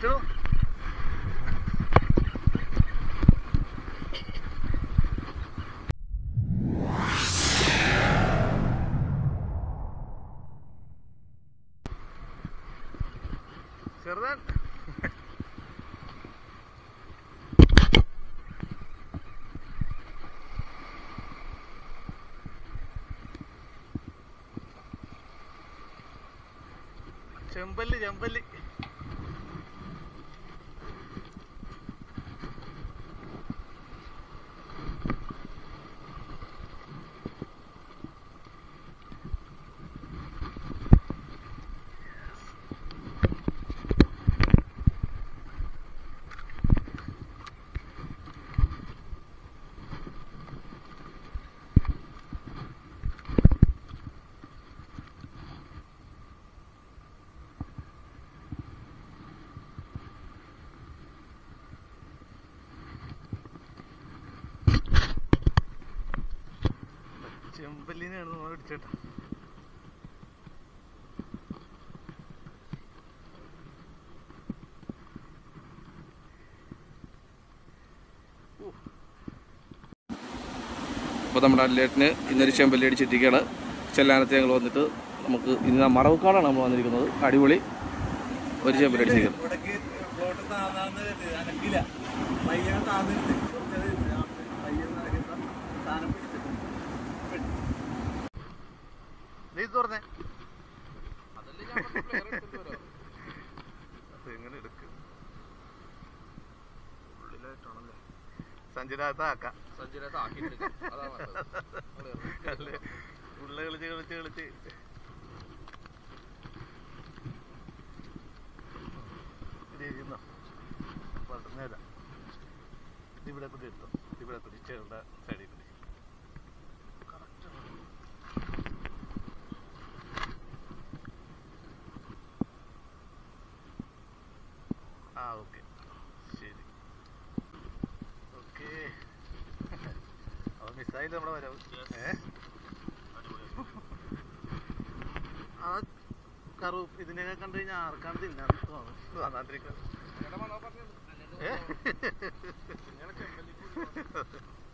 പിടിച്ചോ ചെറുതാൻ ചെമ്പല്ലി ചെമ്പല്ലി ചെമ്പല്ലിനെയാണ് നമ്മൾ പിടിച്ചേട്ടാ അപ്പോൾ നമ്മുടെ അല്ലേട്ടിന് ഇന്നൊരു ചെമ്പല്ലി അടിച്ചിട്ടിരിക്കുകയാണ് ചെല്ലാനത്ത് ഞങ്ങൾ വന്നിട്ട് നമുക്ക് ഇന്ന് മറവുക്കാടാണ് നമ്മൾ വന്നിരിക്കുന്നത് അടിപൊളി ഒരു ചെമ്പല്ലി അടിച്ചിരിക്കുന്നത് ഇവിടേക്ക് പ്ലോട്ട് താന്നാന്ന് അനക്കില്ല പയ്യനെ താന്നിരുന്ന് പയ്യൻ സാധനം പിടിച്ചിട്ടുണ്ട് നീ ഇത് തുറന്നേ അത് എങ്ങനെ എടുക്കും ഉള്ളിലായിട്ടാണല്ലേ സഞ്ചിനകത്താക്കാം അല്ലേ ഉള്ള കളിച്ച് കളിച്ച് കളിച്ച് ഇരിക്കുന്നോ വളർന്നേല ഇവിടെ കൂടി എടുത്തോ ഇവിടെ കൂടി ചെറുടെ സൈഡിൽ കൂടി കറക്റ്റ് ആ ഓക്കെ ശരി ഓക്കെ അത് മിസ്സായില്ല നമ്മുടെ വരവ് ഏ ആ കറു ഇതിനെയൊക്കെ കണ്ടു കഴിഞ്ഞാൽ ആർക്കാണ് തിന്നാൻ തോന്നുന്നു വന്നാണ്ടിരിക്കുക ഏ